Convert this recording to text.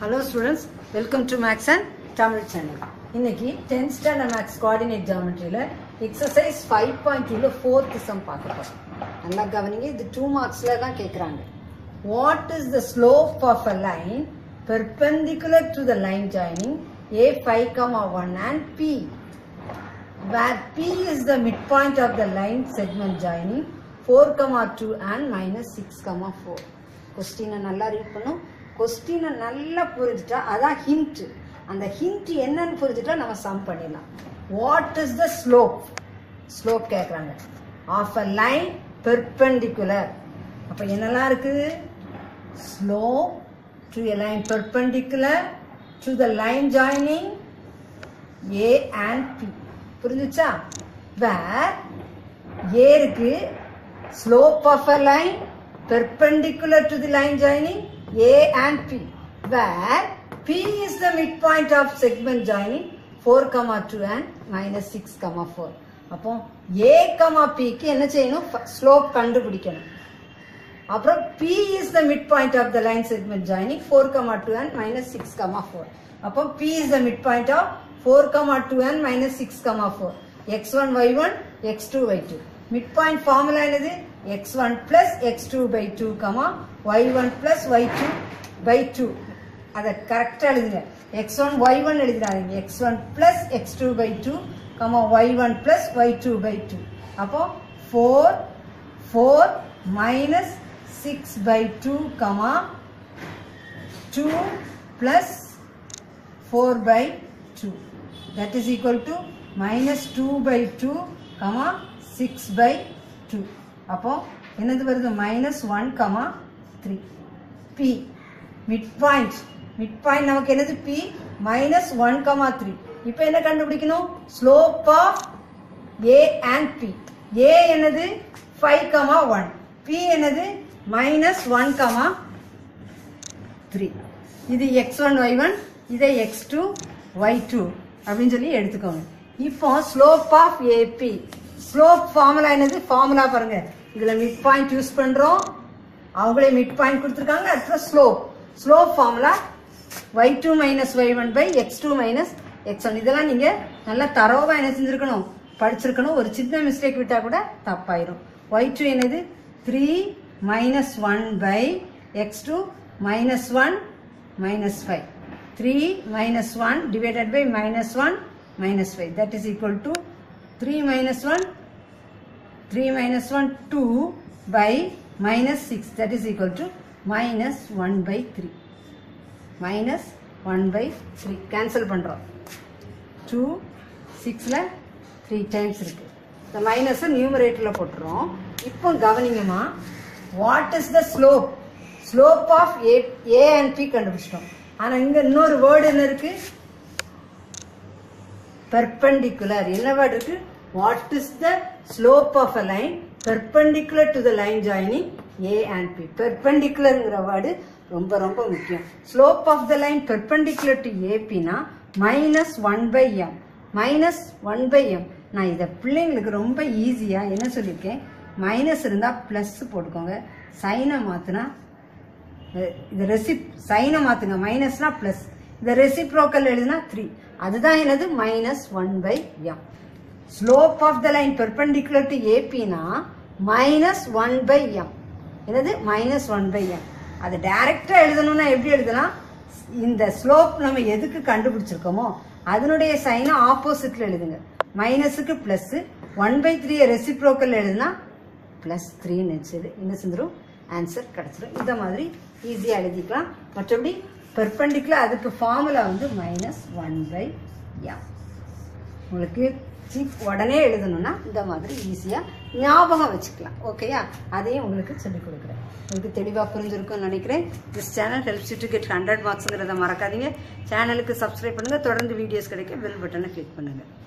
Hello students welcome to maths and Tamil channel இன்னைக்கு tenth standard maths coordinate ஜாமெட்ரியில் exercise five point டூல fourth sum பார்க்க போகிறோம் நல்லா கவனிங்க இது டூ மார்க்ஸில் தான் கேட்குறாங்க what is the slope of a line perpendicular to the line joining A five comma one and B where P is the midpoint of the line segment joining 4, comma 2 and minus 6, comma 4. கொஸ்டினை நல்லா read பண்ணும் கொஸ்டினை நல்லா புரிஞ்சுட்டா அதான் hint அந்த hint என்னன்னு புரிஞ்சுட்டா நம்ம sum பண்ணிடலாம் what is the slope slope கேட்குறாங்க ஆஃப் அ லைன் பெர்பெண்டிகுலர் அப்போ என்னெல்லாம் இருக்குது slope to a line perpendicular to the line joining A and B புரிஞ்சுச்சா வேர் ஏ இருக்கு slope of a line perpendicular to the line joining A and B where P is the mid point of segment joining four comma two and minus six comma four அப்போ A comma பிக்கு என்ன செய்யணும் slope கண்டுபிடிக்கணும் அப்புறம் P is the midpoint of the line segment joining 4, comma 2 and minus 6, comma 4. அப்போ P is the midpoint of 4, comma 2 and minus 6, comma 4. x1, y1, x2, y2. Midpoint formula என்னது x1 plus x2 by 2, comma y1 plus y2 by 2. அதை கரெக்டாக எழுதுங்க x1, y1 எழுதுறாங்க x1 plus x2 by 2, comma y1 plus y2 by 2. அப்போ 4, 4 minus 6 by 2 comma 2 plus 4 by 2 that is equal to minus 2 by 2 comma 6 by 2 அப்போ என்னது வருது minus 1 comma 3 P midpoint midpoint நமக்கு என்னது P minus 1 comma 3 இப்போ என்ன கண்டுபிடிக்கணும் slope of A and P A என்னது 5 comma 1 P என்னது minus 1 comma 3 இது x1 y1 இதை x2 y2 அப்படின்னு சொல்லி எடுத்துக்கோங்க இப்போ slope of AB slope formula என்னது ஃபார்முலா பாருங்க இதுல மிட் பாயிண்ட் யூஸ் பண்றோம் அவங்களே மிட் பாயிண்ட் கொடுத்துருக்காங்க அடுத்த slope slope formula Y two minus Y one by X two minus X one இதெல்லாம் நீங்க நல்லா தரோவா என்ன செஞ்சிருக்கணும் படிச்சிருக்கணும் ஒரு சின்ன மிஸ்டேக் விட்டா கூட தப்பாயிரும் ஒய் டூ என்னது three minus 1 by x2 minus 1 minus 5. 3 minus 1 divided by minus 1 minus 5. That is equal to 3 minus 1, 3 minus 1, 2 by minus 6. That is equal to minus 1 by 3. Minus 1 by 3. Cancel பண்றோம் 2, 6ல 3 times இருக்கு. இந்த மைனஸை நியூமரேட்டரில் போட்டுறோம் இப்போ கவனிங்கம்மா what is the slope slope of A A and B கண்டுபிடிச்சிட்டோம் ஆனால் இங்கே இன்னொரு வேர்டு என்ன இருக்கு பெர்பெண்டிகுலர் என்ன வேர்டு இருக்கு what is the slope of a line perpendicular to the line joining A and B பெர்பெண்டிகுலர்ங்கிற வேர்டு ரொம்ப ரொம்ப முக்கியம் slope of the line perpendicular to ஏபினா minus one by M minus one by M நான் இதை பிள்ளைங்களுக்கு ரொம்ப ஈஸியாக என்ன சொல்லியிருக்கேன் மைனஸ் இருந்தால் ப்ளஸ் போட்டுக்கோங்க சைனை மாற்றினா இது ரெசிப் சைனை மாற்றுங்க மைனஸ்னா ப்ளஸ் இந்த ரெசிப்ரோக்கல் எழுதுனா த்ரீ அதுதான் என்னது minus one by m slope of the line perpendicular to ஏபினா மைனஸ் ஒன் பை எம் என்னது மைனஸ் ஒன் பை எம் அது டைரக்டாக எழுதணும்னா எப்படி எழுதலாம் இந்த ஸ்லோப் நம்ம எதுக்கு கண்டுபிடிச்சிருக்கோமோ அதனுடைய சைனை ஆப்போசிட்ல எழுதுங்க மைனஸுக்கு plus one by three reciprocal எழுதுனா ப்ளஸ் த்ரீன்னு வச்சது என்ன செஞ்சிடும் ஆன்சர் கிடச்சிரும் இந்த மாதிரி ஈஸியாக எழுதிக்கலாம் மற்றபடி பெர்பெண்டிகுலர் அதுக்கு ஃபார்முலா வந்து மைனஸ் ஒன் பை எம் உங்களுக்கு சீப் உடனே எழுதணும்னா இந்த மாதிரி ஈஸியாக ஞாபகம் வச்சுக்கலாம் ஓகேயா அதையும் உங்களுக்கு சொல்லிக் கொடுக்குறேன் உங்களுக்கு தெளிவாக புரிஞ்சிருக்கும்னு நினைக்கிறேன் this channel helps to get hundred மார்க்ஸுங்கிறத மறக்காதீங்க சேனலுக்கு சப்ஸ்கிரைப் பண்ணுங்கள் தொடர்ந்து வீடியோஸ் கிடைக்க பெல் பட்டனை கிளிக் பண்ணுங்கள்